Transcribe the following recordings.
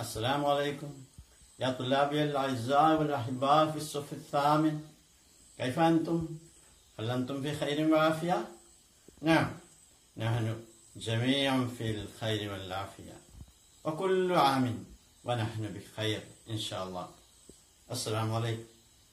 السلام عليكم يا طلابي الأعزاء والأحباء في الصف الثامن كيف أنتم؟ هل أنتم في خير وعافية؟ نعم نحن جميعا في الخير والعافية وكل عام ونحن بخير إن شاء الله السلام عليكم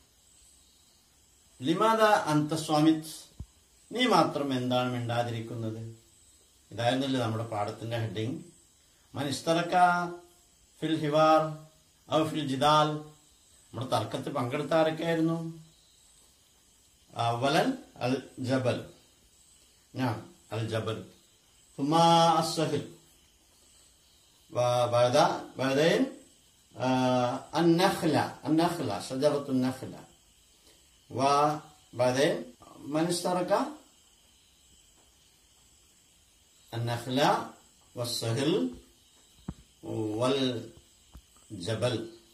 ലിമാദ അന്തസ്വാമിത് നീ മാത്രം എന്താണ് മിണ്ടാതിരിക്കുന്നത് ഇതായിരുന്നല്ലേ നമ്മുടെ പാഠത്തിന്റെ ഹെഡിങ് മനിസ്തറക്ക ഫിൽ ഹിവാർ ഔ ഫിൽ ജിദാൽ നമ്മുടെ തർക്കത്തിൽ പങ്കെടുത്ത ആരൊക്കെയായിരുന്നു അവലൻ അൽ ജബൽ ഞാൻ അൽ ജബൽ ثم السهل وبعد بعدين آه النخلة النخلة شجرة النخلة وبعدين من اشترك النخلة والسهل والجبل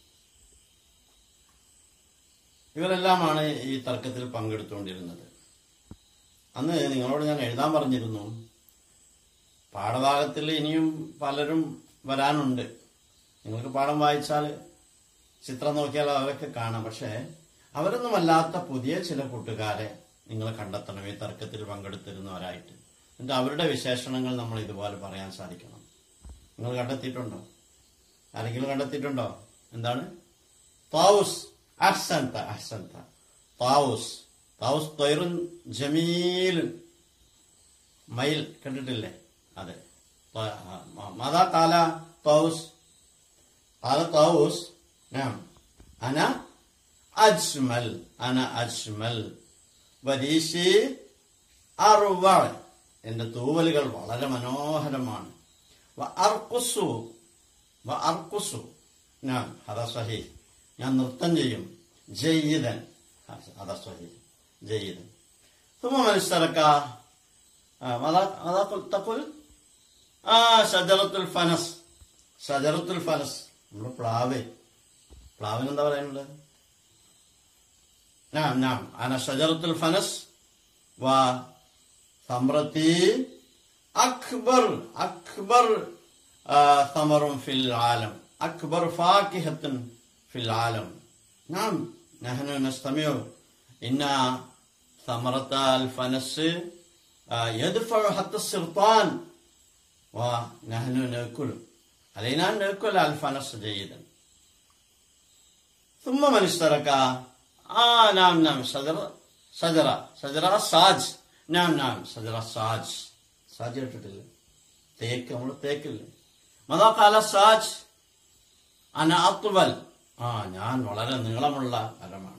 ഇവരെല്ലാമാണ് ഈ തർക്കത്തിൽ പങ്കെടുത്തുകൊണ്ടിരുന്നത് അന്ന് നിങ്ങളോട് ഞാൻ എഴുതാൻ പറഞ്ഞിരുന്നു പാഠഭാഗത്തിൽ ഇനിയും പലരും വരാനുണ്ട് നിങ്ങൾക്ക് പാഠം വായിച്ചാൽ ചിത്രം നോക്കിയാൽ അവരൊക്കെ കാണാം പക്ഷേ അവരൊന്നുമല്ലാത്ത പുതിയ ചില കൂട്ടുകാരെ നിങ്ങൾ കണ്ടെത്തണം ഈ തർക്കത്തിൽ പങ്കെടുത്തിരുന്നവരായിട്ട് എന്നിട്ട് അവരുടെ വിശേഷണങ്ങൾ നമ്മൾ ഇതുപോലെ പറയാൻ സാധിക്കണം നിങ്ങൾ കണ്ടെത്തിയിട്ടുണ്ടോ ആരെങ്കിലും കണ്ടെത്തിയിട്ടുണ്ടോ എന്താണ് താവൂസ് അഹ്സൻത അഹ്സൻത താവൂസ് താവൂസ് തൊയറുൻ ജമീലുൻ മയിൽ കണ്ടിട്ടില്ലേ അതെ മാതാ കാല താവൂസ് കാല താവൂസ് അന അജ്മൽ അന അജ്മൽ വരീശി അറുവ എന്റെ തൂവലുകൾ വളരെ മനോഹരമാണ് വ അർക്കുസു വ അർക്കുസു ഞാൻ അതാ സഹി ഞാൻ നൃത്തം ചെയ്യും ജയ്യിതൻ അതാ സഹി ജയ്യിതൻ ثم من اشترك ماذا ماذا تقول آه شجرة الفنس شجرة الفنس നമ്മുടെ പ്ലാവ് പ്ലാവിന് എന്താ പറയാനുള്ളത് نعم نعم أنا شجرة الفنس وثمرتي أكبر أكبر آه ثمر في العالم أكبر فاكهة في العالم نعم نحن نستمع إن ثمرة الفنس آه يدفع حتى السرطان ونحن نأكل علينا أن نأكل الفنس جيدا ثم من اشترك آه نعم نعم شجرة شجرة شجرة സാജ് നാം നാം ഷജറ സാജ് സാജ് കേട്ടിട്ടില്ല തേക്ക് നമ്മൾ തേക്കില്ലേ മതാ കാല സാജ് അന അത്തുവൽ ആ ഞാൻ വളരെ നീളമുള്ള മരമാണ്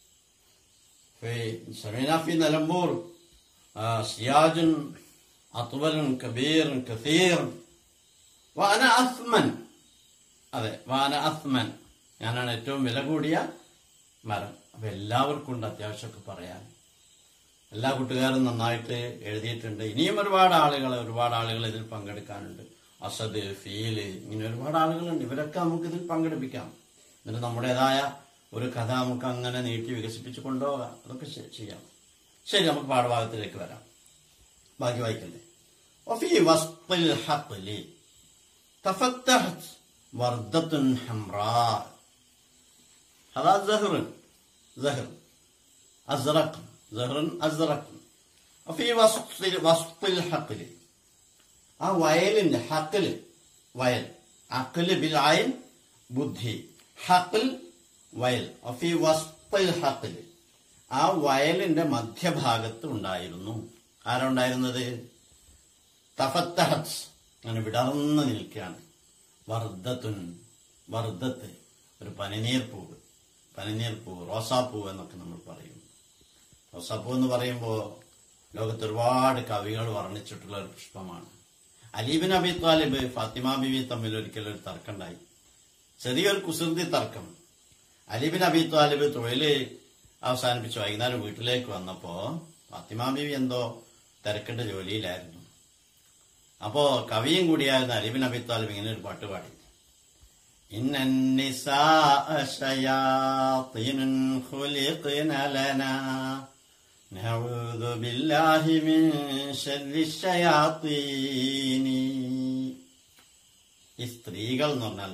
سمعنا في نلمبور سياج أطول كبير كثير وأنا أثمن അതെ വാന അസ്മൻ ഞാനാണ് ഏറ്റവും വില കൂടിയ മരം അപ്പൊ എല്ലാവർക്കും ഉണ്ട് അത്യാവശ്യമൊക്കെ പറയാൻ എല്ലാ കൂട്ടുകാരും നന്നായിട്ട് എഴുതിയിട്ടുണ്ട് ഇനിയും ഒരുപാട് ആളുകൾ ഒരുപാട് ആളുകൾ ഇതിൽ പങ്കെടുക്കാനുണ്ട് അസദ് ഫീല് ഇങ്ങനെ ഒരുപാട് ആളുകളുണ്ട് ഇവരൊക്കെ നമുക്ക് ഇതിൽ പങ്കെടുപ്പിക്കാം എന്നിട്ട് നമ്മുടേതായ ഒരു കഥ നമുക്ക് അങ്ങനെ നീട്ടി വികസിപ്പിച്ച് കൊണ്ടുപോകാം അതൊക്കെ ചെയ്യാം ശരി നമുക്ക് പാഠഭാഗത്തിലേക്ക് വരാം ബാക്കി വായിക്കല്ലേ وفي وسط الحقل تفتحت وردة حمراء هذا زهر زهر أزرق زهر أزرق وفي وسط وسط الحقل ആ വയലിന്റെ ഹക്കിൽ വയൽ അക്കില് ബിൽ അയൻ ബുദ്ധി ഹക്കിൽ വയൽ ഒഫി വസ്തൽ ഹക്കിൽ ആ വയലിന്റെ മധ്യഭാഗത്ത് ഉണ്ടായിരുന്നു ആരാ ഉണ്ടായിരുന്നത് തഫത്തഹത്ത് അങ്ങനെ വിടർന്ന് നിൽക്കുകയാണ് വർദ്ധത്തുൻ വർദ്ധത്ത് ഒരു പനിനീർ പൂവ് പനിനീർ പൂവ് റോസാപ്പൂവ് എന്നൊക്കെ നമ്മൾ പറയും റോസാപ്പൂ എന്ന് പറയുമ്പോൾ ലോകത്ത് ഒരുപാട് കവികൾ വർണ്ണിച്ചിട്ടുള്ള ഒരു പുഷ്പമാണ് അലീബിൻ അബി താലിബ് ഫാത്തിമ ബിബി തമ്മിൽ ഒരിക്കലും ഒരു തർക്കമുണ്ടായി ചെറിയൊരു കുസൃതി തർക്കം അലീബിൻ അബി താലിബ് തൊഴില് അവസാനിപ്പിച്ചു വൈകുന്നേരം വീട്ടിലേക്ക് വന്നപ്പോ ഫാത്തിമ ബിബി എന്തോ തിരക്കിട്ട ജോലിയിലായിരുന്നു അപ്പോ കവിയും കൂടിയായിരുന്ന അലീബിൻ അബി താലിബ് ഇങ്ങനെ ഒരു പാട്ട് പാടി إن النساء شياطين خلقن لنا نعوذ بالله من شر الشياطين ഈ സ്ത്രീകൾ എന്ന് പറഞ്ഞാൽ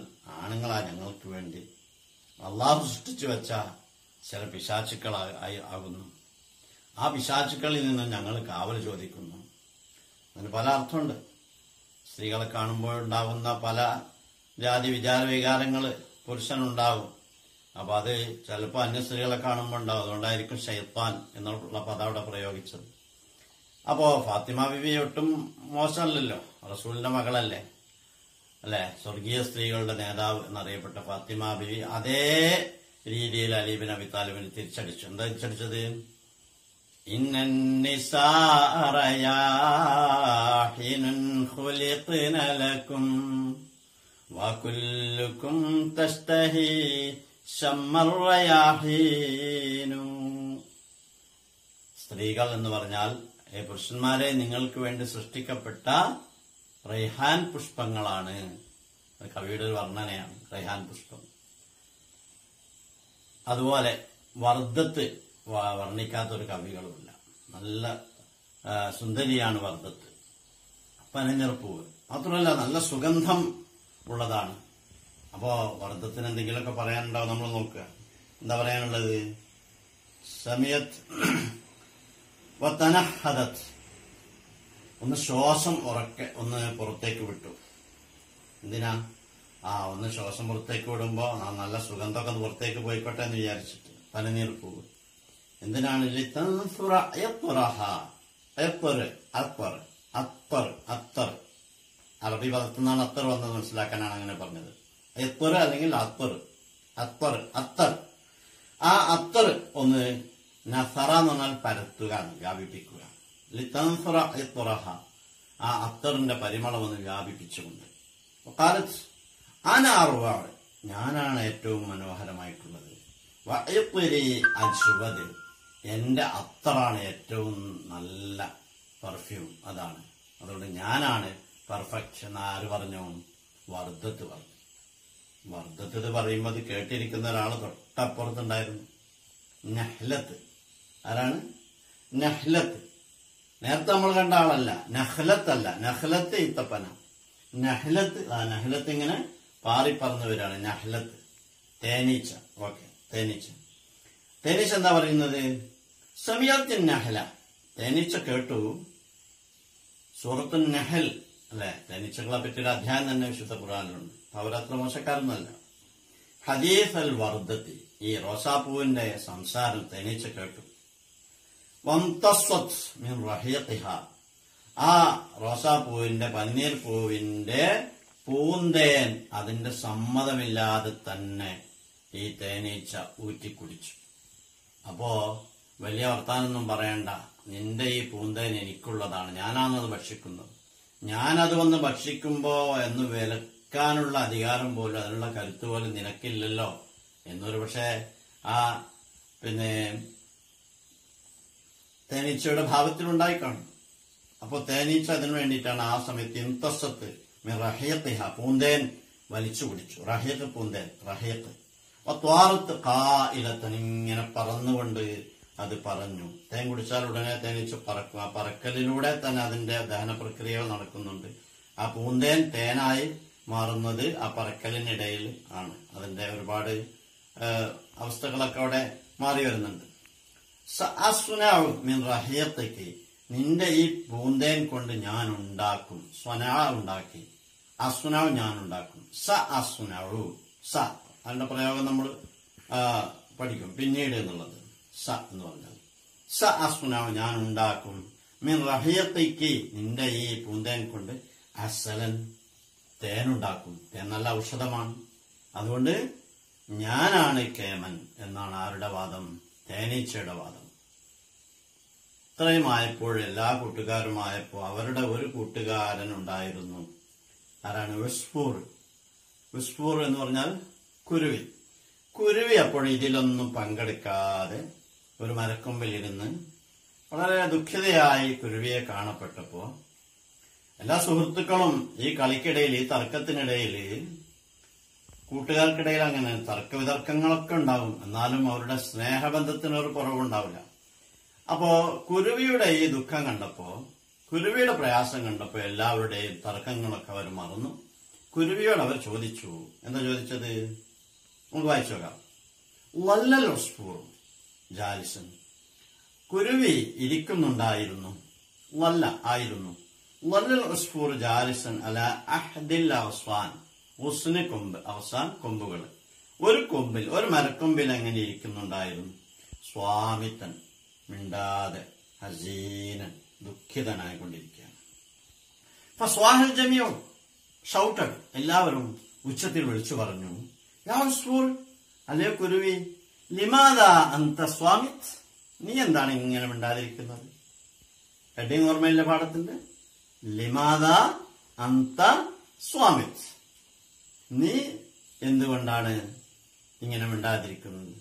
ആണുങ്ങളാ ഞങ്ങൾക്ക് വേണ്ടി അള്ളാഹു സൃഷ്ടിച്ചു വെച്ച ചില പിശാചുക്കളായി ആകുന്നു ആ പിശാചുക്കളിൽ നിന്ന് ഞങ്ങൾ കാവൽ ചോദിക്കുന്നു അതിന് പല അർത്ഥമുണ്ട് സ്ത്രീകളെ കാണുമ്പോൾ ഉണ്ടാകുന്ന പല ജാതി വിചാര വികാരങ്ങൾ പുരുഷനുണ്ടാകും അപ്പൊ അത് ചിലപ്പോൾ അന്യ സ്ത്രീകളെ കാണുമ്പോൾ ഉണ്ടാവും അതുകൊണ്ടായിരിക്കും ഷെയ്ത്താൻ എന്നുള്ള പദം അവിടെ പ്രയോഗിച്ചത് അപ്പോ ഫാത്തിമ ബിബി ഒട്ടും മോശമല്ലല്ലോ റസൂലിന്റെ മകളല്ലേ അല്ലെ സ്വർഗീയ സ്ത്രീകളുടെ നേതാവ് എന്നറിയപ്പെട്ട ഫാത്തിമ ബിബി അതേ രീതിയിൽ അലീബിൻ അബി താലിബിന് തിരിച്ചടിച്ചു എന്താ തിരിച്ചടിച്ചത് إن النساء رياحين خلقن لكم وكلكم تشتهي شم الرياحين സ്ത്രീകൾ എന്ന് പറഞ്ഞാൽ ഏ പുരുഷന്മാരെ നിങ്ങൾക്ക് വേണ്ടി സൃഷ്ടിക്കപ്പെട്ട റൈഹാൻ പുഷ്പങ്ങളാണ് അത് കവിയുടെ ഒരു വർണ്ണനയാണ് റൈഹാൻ പുഷ്പം അതുപോലെ വർദ്ധത്ത് വ- വർണ്ണിക്കാത്ത ഒരു കവികളുമില്ല നല്ല ആ, സുന്ദരിയാണ് വർദ്ധത്ത് പനിനിറപ്പൂവ് മാത്രമല്ല നല്ല സുഗന്ധം ഉള്ളതാണ് അപ്പോ വർദ്ധത്തിന് എന്തെങ്കിലുമൊക്കെ പറയാനുണ്ടാവും നമ്മൾ നോക്കുക എന്താ പറയാനുള്ളത് സമയത്ത് വത്തനഹദത്ത് ഒന്ന് ശ്വാസം ഉറക്കെ ഒന്ന് പുറത്തേക്ക് വിട്ടു എന്തിനാ ആ ഒന്ന് ശ്വാസം പുറത്തേക്ക് വിടുമ്പോ ആ നല്ല സുഗന്ധമൊക്കെ ഒന്ന് പുറത്തേക്ക് പോയിക്കോട്ടെ എന്ന് വിചാരിച്ചിട്ട് പനിനീർ പൂവ് എന്തിനാണ് ലിതൻസുറ അയത്തുറഹ. അയത്തുറ്, അത്തർ, അത്തർ, അത്തർ. അറബി പദത്തിൽ നിന്നാണ് അത്തർ വന്നത് മനസ്സിലാക്കാനാണ് അങ്ങനെ പറഞ്ഞത് അയത്തുറ് അല്ലെങ്കിൽ അത്തർ അത്തർ അത്തർ ആ അത്തർ ഒന്ന് നസറ എന്ന് പറഞ്ഞാൽ പരത്തുക വ്യാപിപ്പിക്കുക ലിതൻസുറ അയത്തുറഹ. ആ അത്തറിന്റെ പരിമളം ഒന്ന് വ്യാപിപ്പിച്ചുകൊണ്ട് കാലത്ത് അനാറുവാണ് ഞാനാണ് ഏറ്റവും മനോഹരമായിട്ടുള്ളത് വഅയ്ത്രി അജ്വദ് എന്റെ അത്തറാണ് ഏറ്റവും നല്ല പെർഫ്യൂം അതാണ് അതുകൊണ്ട് ഞാനാണ് പെർഫെക്റ്റ് എന്ന് ആര് പറഞ്ഞു വർദ്ധത്ത് പറഞ്ഞു വർദ്ധത്ത് ഇത് പറയുമ്പോൾ അത് കേട്ടിരിക്കുന്ന ഒരാൾ തൊട്ടപ്പുറത്തുണ്ടായിരുന്നു നഹ്ലത്ത് ആരാണ് നഹ്ലത്ത് നേരത്തെ നമ്മൾ കണ്ട ആളല്ല നഹ്ലത്ത് അല്ല നഹ്ലത്ത് ഇത്തപ്പന നഹ്ലത്ത് ആ നഹ്ലത്ത് ഇങ്ങനെ പാറിപ്പറന്നവരാണ് നഹ്ലത്ത് തേനീച്ച ഓക്കെ തേനീച്ച തേനീച്ച എന്താ പറയുന്നത് സമയത്തിൻ നഹല തേനീച്ച കേട്ടു സൂറത്തു നഹൽ അല്ലെ തേനീച്ചകളെ പറ്റിയൊരു അധ്യായം തന്നെ വിശുദ്ധ ഖുറാനിലുണ്ട് അവരത്ര മോശക്കാരൊന്നുമല്ല ഹദീസ് അൽ വർദ്ധത്തി ഈ റോസാപ്പൂവിന്റെ സംസാരം തേനീച്ച കേട്ടു വംതസ്വത് മിൻ റഹീഖിഹ. ആ റോസാപ്പൂവിന്റെ പന്നീർ പൂവിന്റെ പൂന്തേൻ അതിന്റെ സമ്മതമില്ലാതെ തന്നെ ഈ തേനീച്ച ഊറ്റിക്കുടിച്ചു അപ്പോ വലിയ വർത്താനൊന്നും പറയണ്ട നിന്റെ ഈ പൂന്തേൻ എനിക്കുള്ളതാണ് ഞാനാണത് ഭക്ഷിക്കുന്നത് ഞാനത് വന്ന് ഭക്ഷിക്കുമ്പോ എന്ന് വിലക്കാനുള്ള അധികാരം പോലും അതിനുള്ള കരുത്ത് പോലും നിനക്കില്ലല്ലോ എന്നൊരു പക്ഷേ ആ പിന്നെ തേനീച്ചയുടെ ഭാവത്തിലുണ്ടായി കാണും അപ്പൊ തേനീച്ച അതിനു വേണ്ടിയിട്ടാണ് ആ സമയത്ത് ഇന്തസ്സത്ത് റഹിയത്തിഹ പൂന്തേൻ വലിച്ചു കുടിച്ചു റഹിയത്ത് പൂന്തേൻ റഹിയത്ത് ത്വാറത്ത് കായിലത്തൻ ഇങ്ങനെ പറന്നുകൊണ്ട് അത് പറഞ്ഞു തേൻ കുടിച്ചാൽ ഉടനെ തേനീച്ച പറക്കും ആ പറക്കലിലൂടെ തന്നെ അതിന്റെ ദഹന പ്രക്രിയകൾ നടക്കുന്നുണ്ട് ആ പൂന്തേൻ തേനായി മാറുന്നത് ആ പറക്കലിനിടയിൽ ആണ് അതിന്റെ ഒരുപാട് ആ, അവസ്ഥകളൊക്കെ അവിടെ മാറി വരുന്നുണ്ട് സ- അസ്വനാവ് മിൻ റഹിയത്തേക്ക് നിന്റെ ഈ പൂന്തേൻ കൊണ്ട് ഞാൻ ഉണ്ടാക്കും സ്വനാ ഉണ്ടാക്കി അസ്വനാവ് ഞാൻ ഉണ്ടാക്കും സ അസ്വനാവു സ അതിന്റെ പ്രയോഗം നമ്മൾ പഠിക്കും പിന്നീട് എന്നുള്ളത് സ എന്ന് പറഞ്ഞാൽ സ അസ്വനാവ് ഞാൻ ഉണ്ടാക്കും മിൻ റഹിയത്തേക്ക് നിന്റെ ഈ പൂന്തേൻ കൊണ്ട് അസലൻ തേനുണ്ടാക്കും തേൻ നല്ല ഔഷധമാണ് അതുകൊണ്ട് ഞാനാണ് കേമൻ എന്നാണ് ആരുടെ വാദം തേനീച്ചയുടെ വാദം ഇത്രയും ആയപ്പോൾ എല്ലാ കൂട്ടുകാരുമായപ്പോൾ അവരുടെ ഒരു കൂട്ടുകാരൻ ഉണ്ടായിരുന്നു ആരാണ് വിസ്ഫൂർ വിസ്ഫൂർ എന്ന് പറഞ്ഞാൽ കുരുവി കുരുവി അപ്പോൾ ഇതിലൊന്നും പങ്കെടുക്കാതെ ഒരു മരക്കൊമ്പിലിരുന്ന് വളരെ ദുഃഖിതയായി കുരുവിയെ കാണപ്പെട്ടപ്പോ എല്ലാ സുഹൃത്തുക്കളും ഈ കളിക്കിടയിൽ ഈ തർക്കത്തിനിടയിൽ കൂട്ടുകാർക്കിടയിൽ അങ്ങനെ തർക്ക വിതർക്കങ്ങളൊക്കെ ഉണ്ടാവും എന്നാലും അവരുടെ സ്നേഹബന്ധത്തിന് ഒരു കുറവുണ്ടാവില്ല അപ്പോ കുരുവിയുടെ ഈ ദുഃഖം കണ്ടപ്പോ കുരുവിയുടെ പ്രയാസം കണ്ടപ്പോ എല്ലാവരുടെയും തർക്കങ്ങളൊക്കെ അവർ മറന്നു കുരുവിയോട് അവർ ചോദിച്ചു എന്താ ചോദിച്ചത് നമുക്ക് വായിച്ചു നോക്കാം വല്ലൽ ഉസ്ഫൂർ ജാലിസൻ കുരുവി ഇരിക്കുന്നുണ്ടായിരുന്നു വല്ല ആയിരുന്നു വല്ലൽ ഉസ്ഫൂർ ജാലിസൻ അല അഹദിൽ അവസാൻ ഉസ്ന് കൊമ്പ് അവസാൻ കൊമ്പുകൾ ഒരു കൊമ്പിൽ ഒരു മരക്കൊമ്പിൽ അങ്ങനെ ഇരിക്കുന്നുണ്ടായിരുന്നു സ്വാമിത്തൻ മിണ്ടാതെ ഹസീനൻ ദുഃഖിതനായിക്കൊണ്ടിരിക്കുകയാണ് അപ്പൊ സ്വാഹൽ ജമിയോ ഷൗട്ടഡ് എല്ലാവരും ഉച്ചത്തിൽ വിളിച്ചു പറഞ്ഞു യാ ഉസ്ഫൂർ അല്ലേ കുരുവി ലിമാദ അന്ത സ്വാമിത് നീ എന്താണ് ഇങ്ങനെ മിണ്ടാതിരിക്കുന്നത് ഹെഡിങ് ഓർമ്മയില്ല പാഠത്തിന്റെ ലിമാദ അന്ത സ്വാമിത് നീ എന്തുകൊണ്ടാണ് ഇങ്ങനെ മിണ്ടാതിരിക്കുന്നത്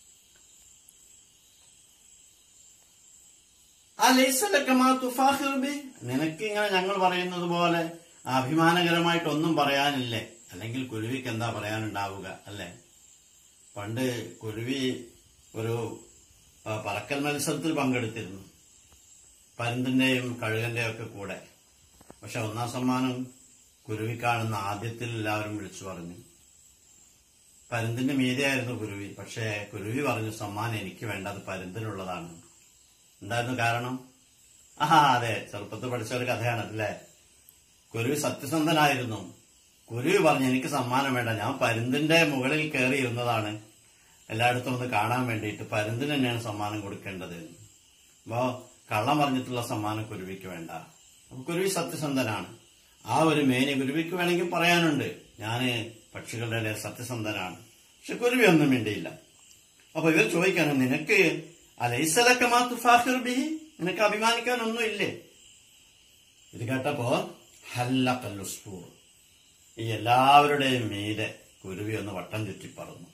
അലൈസലക്കമാ തുഫാഖിർ ബി നിനക്ക് ഇങ്ങനെ ഞങ്ങൾ പറയുന്നത് പോലെ അഭിമാനകരമായിട്ടൊന്നും പറയാനില്ലേ അല്ലെങ്കിൽ കുരുവിക്ക് എന്താ പറയാനുണ്ടാവുക അല്ലേ പണ്ട് കുരുവി ഒരു ആ, പറക്കൽ മത്സരത്തിൽ പങ്കെടുത്തിരുന്നു പരുന്തിന്റെയും കഴുകന്റെയും ഒക്കെ കൂടെ പക്ഷെ ഒന്നാം സമ്മാനം കുരുവിക്കാണെന്ന് ആദ്യത്തിൽ എല്ലാവരും വിളിച്ചു പറഞ്ഞു പരുന്തിന്റെ മീതെയായിരുന്നു കുരുവി പക്ഷേ കുരുവി പറഞ്ഞു സമ്മാനം എനിക്ക് വേണ്ട അത് പരുന്തിനുള്ളതാണ് എന്തായിരുന്നു കാരണം ആ അതെ ചെറുപ്പത്തിൽ പഠിച്ച ഒരു കഥയാണ് അല്ലേ കുരുവി സത്യസന്ധനായിരുന്നു കുരുവി പറഞ്ഞു എനിക്ക് സമ്മാനം വേണ്ട ഞാൻ പരുന്തിന്റെ മുകളിൽ കയറിയിരുന്നതാണ് എല്ലായിടത്തും ഒന്ന് കാണാൻ വേണ്ടിയിട്ട് പരുന്തിന് തന്നെയാണ് സമ്മാനം കൊടുക്കേണ്ടത് അപ്പോ കള്ളം പറഞ്ഞിട്ടുള്ള സമ്മാനം കുരുവിക്ക് വേണ്ട അപ്പൊ കുരുവി സത്യസന്ധനാണ് ആ ഒരു മേനി കുരുവിക്ക് വേണമെങ്കിൽ പറയാനുണ്ട് ഞാന് പക്ഷികളുടെ ഇടയിൽ സത്യസന്ധനാണ് പക്ഷെ കുരുവി ഒന്നും വേണ്ടിയില്ല അപ്പൊ ഇവർ ചോദിക്കാണ് നിനക്ക് അലൈസലക്കമാ തുഫാഖിർ ബിഹി നിനക്ക് അഭിമാനിക്കാനൊന്നും ഇല്ലേ ഇത് കേട്ടപ്പോ ഹല്ല കല്ലുസ്ഫൂർ ഈ എല്ലാവരുടെയും മീതെ കുരുവി ഒന്ന് വട്ടം ചുറ്റി പറന്നു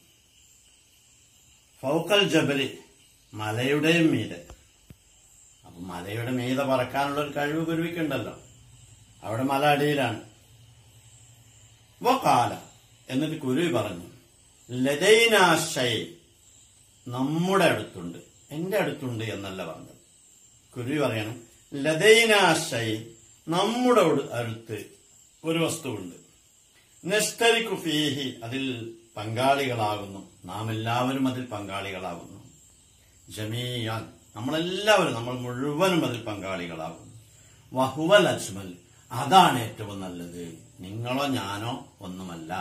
ഫൗക്കൽ ജബലി മലയുടെയും മീതെ അപ്പൊ മലയുടെ മീതെ പറക്കാനുള്ള ഒരു കഴിവ് കുരുവിക്കുണ്ടല്ലോ അവിടെ മല അടിയിലാണ് വക്കാല എന്നിട്ട് കുരുവി പറഞ്ഞു ലതൈനാശൈ നമ്മുടെ അടുത്തുണ്ട് എന്റെ അടുത്തുണ്ട് എന്നല്ല പറഞ്ഞത് കുരുവി പറയണം ലതൈനാശൈ നമ്മുടെ ഉട്- അടുത്ത് ഒരു വസ്തുവുണ്ട് നെസ്തരിക്കു ഫീഹി അതിൽ പങ്കാളികളാകുന്നു നാം എല്ലാവരും അതിൽ പങ്കാളികളാകുന്നു ജമീയാൻ നമ്മളെല്ലാവരും നമ്മൾ മുഴുവനും അതിൽ പങ്കാളികളാകുന്നു വഹുവൽ അജ്മൽ അതാണ് ഏറ്റവും നല്ലത് നിങ്ങളോ ഞാനോ ഒന്നുമല്ല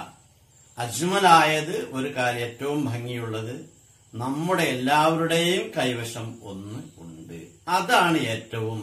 അജ്മലായത് ഒരു കാര്യം ഏറ്റവും ഭംഗിയുള്ളത് നമ്മുടെ എല്ലാവരുടെയും കൈവശം ഒന്ന് ഉണ്ട് അതാണ് ഏറ്റവും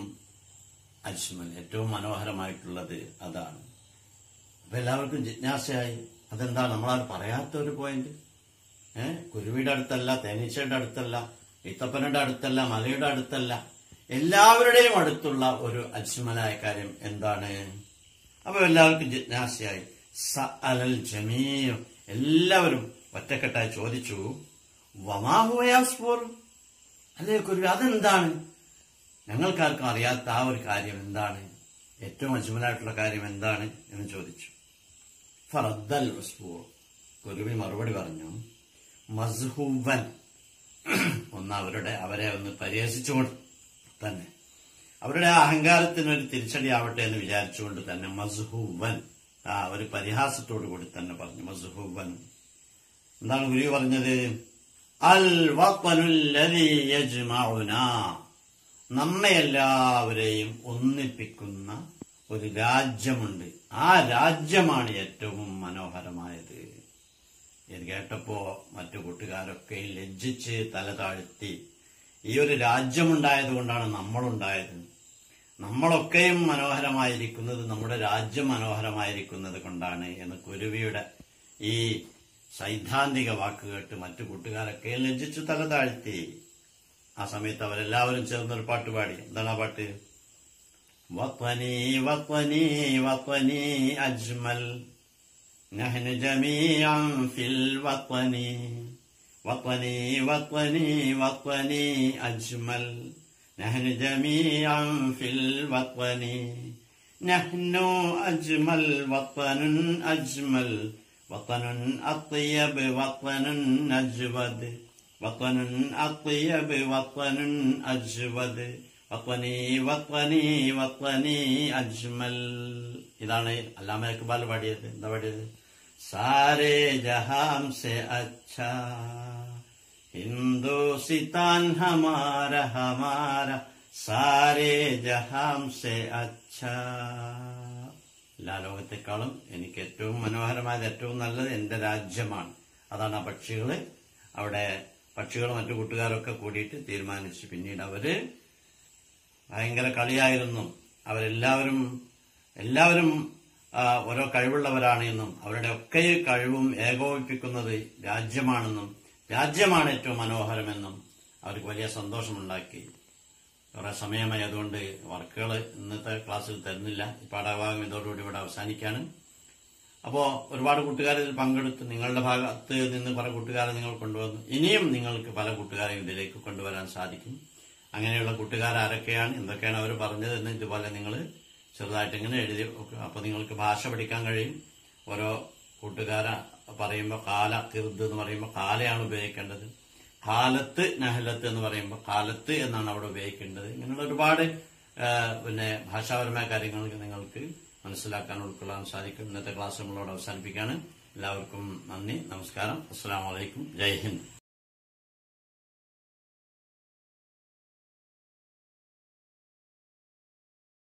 അജ്മൽ ഏറ്റവും മനോഹരമായിട്ടുള്ളത് അതാണ് അപ്പൊ എല്ലാവർക്കും ജിജ്ഞാസയായി അതെന്താ നമ്മളത് പറയാത്ത ഒരു പോയിന്റ് ഏഹ് കുരുവിയുടെ അടുത്തല്ല തേനീച്ചയുടെ അടുത്തല്ല ഈത്തപ്പനയുടെ അടുത്തല്ല മലയുടെ അടുത്തല്ല എല്ലാവരുടെയും അടുത്തുള്ള ഒരു അജ്മലായ കാര്യം എന്താണ് അപ്പൊ എല്ലാവർക്കും ജിജ്ഞാസയായി സ അലൽ ജമീർ എല്ലാവരും ഒറ്റക്കെട്ടായി ചോദിച്ചു വമാഹുവയാസ്പോർ അല്ലേ കുരുവി അതെന്താണ് ഞങ്ങൾക്കാർക്കും അറിയാത്ത ആ ഒരു കാര്യം എന്താണ് ഏറ്റവും അജ്മലായിട്ടുള്ള കാര്യം എന്താണ് എന്ന് ചോദിച്ചു ഫറദ്ദൽ ഉസ്ബൂർ കുരുവി മറുപടി പറഞ്ഞു മസ്ഹൂവൻ ഒന്ന് അവരുടെ അവരെ ഒന്ന് പരിഹസിച്ചുകൊണ്ട് തന്നെ അവരുടെ ആ അഹങ്കാരത്തിന് ഒരു തിരിച്ചടിയാവട്ടെ എന്ന് വിചാരിച്ചുകൊണ്ട് തന്നെ മസ്ഹൂവൻ ആ ഒരു പരിഹാസത്തോടു കൂടി തന്നെ പറഞ്ഞു മസ്ഹൂവൻ എന്താണ് ഗുരു പറഞ്ഞത് അൽ വത്വനുല്ലദീ യജ്മഉനാ നമ്മെ എല്ലാവരെയും ഒന്നിപ്പിക്കുന്ന ഒരു രാജ്യമുണ്ട് ആ രാജ്യമാണ് ഏറ്റവും മനോഹരമായത് ഇത് കേട്ടപ്പോ മറ്റു കൂട്ടുകാരൊക്കെ ലജ്ജിച്ച് തല താഴ്ത്തി ഈ ഒരു രാജ്യമുണ്ടായത് കൊണ്ടാണ് നമ്മളുണ്ടായത് നമ്മളൊക്കെയും മനോഹരമായിരിക്കുന്നത് നമ്മുടെ രാജ്യം മനോഹരമായിരിക്കുന്നത് കൊണ്ടാണ് എന്ന് കുരുവിയുടെ ഈ സൈദ്ധാന്തിക വാക്ക് കേട്ട് മറ്റു കൂട്ടുകാരൊക്കെ ലജ്ജിച്ചു തല താഴ്ത്തി ആ സമയത്ത് അവരെല്ലാവരും ചേർന്നൊരു പാട്ട് പാടി എന്താണ് ആ പാട്ട് വത്വനി വത്വനി വത്വനി അജ്മൽ نحن جميعا في الوطن وطني وطني وطني أجمل نحن جميعا في الوطن نحن أجمل وطن أجمل وطن أطيب وطن أجود وطن أطيب وطن أجود വത്വനി വത്വനി വത്വനി അജ്മൽ ഇതാണ് അല്ലാമ ഇക്ബാൽ പാടിയത് എന്താ പാടിയത് സാരേ ജഹാം സെ അച്ഛാ ഹിന്ദുസിത്താൻ ഹമാര ഹമാര സാരേ ജഹാം സെ അച്ഛാ എല്ലാ ലോകത്തെക്കാളും എനിക്ക് ഏറ്റവും മനോഹരമായത് ഏറ്റവും നല്ലത് എന്റെ രാജ്യമാണ് അതാണ് ആ പക്ഷികള് അവിടെ പക്ഷികളും മറ്റു കൂട്ടുകാരൊക്കെ കൂടിയിട്ട് തീരുമാനിച്ചു പിന്നീട് അവര് ഭയങ്കര കളിയായിരുന്നു അവരെല്ലാവരും എല്ലാവരും ആ, ഓരോ കഴിവുള്ളവരാണ് എന്നും അവരുടെ ഒക്കെ കഴിവും ഏകോപിപ്പിക്കുന്നത് രാജ്യമാണെന്നും രാജ്യമാണ് ഏറ്റവും മനോഹരമെന്നും അവർക്ക് വലിയ സന്തോഷമുണ്ടാക്കി കുറെ സമയമായി അതുകൊണ്ട് വർക്കുകൾ ഇന്നത്തെ ക്ലാസ്സിൽ തരുന്നില്ല ഈ പാഠഭാഗം ഇതോടുകൂടി ഇവിടെ അവസാനിക്കാണ് അപ്പോ ഒരുപാട് കൂട്ടുകാർ ഇതിൽ പങ്കെടുത്ത് നിങ്ങളുടെ ഭാഗത്ത് നിന്ന് പല കൂട്ടുകാരെ നിങ്ങൾ കൊണ്ടുവന്നു ഇനിയും നിങ്ങൾക്ക് പല കൂട്ടുകാരെയും ഇതിലേക്ക് കൊണ്ടുവരാൻ സാധിക്കും അങ്ങനെയുള്ള കൂട്ടുകാർ ആരൊക്കെയാണ് എന്തൊക്കെയാണ് അവർ പറഞ്ഞത് എന്ന് ഇതുപോലെ നിങ്ങൾ ചെറുതായിട്ട് ഇങ്ങനെ എഴുതി വെക്കുക അപ്പൊ നിങ്ങൾക്ക് ഭാഷ പഠിക്കാൻ കഴിയും ഓരോ കൂട്ടുകാര പറയുമ്പോൾ കാല കിർദ് എന്ന് പറയുമ്പോൾ കാലയാണ് ഉപയോഗിക്കേണ്ടത് കാലത്ത് നഹലത്ത് എന്ന് പറയുമ്പോൾ കാലത്ത് എന്നാണ് അവിടെ ഉപയോഗിക്കേണ്ടത് ഇങ്ങനെയുള്ള ഒരുപാട് ആ, പിന്നെ ഭാഷാപരമായ കാര്യങ്ങൾ നിങ്ങൾക്ക് മനസ്സിലാക്കാൻ ഉൾക്കൊള്ളാൻ സാധിക്കും ഇന്നത്തെ ക്ലാസ് നമ്മളോട് അവസാനിപ്പിക്കുകയാണ് എല്ലാവർക്കും നന്ദി നമസ്കാരം അസ്സാം വലൈക്കും ജയ് ഹിന്ദ്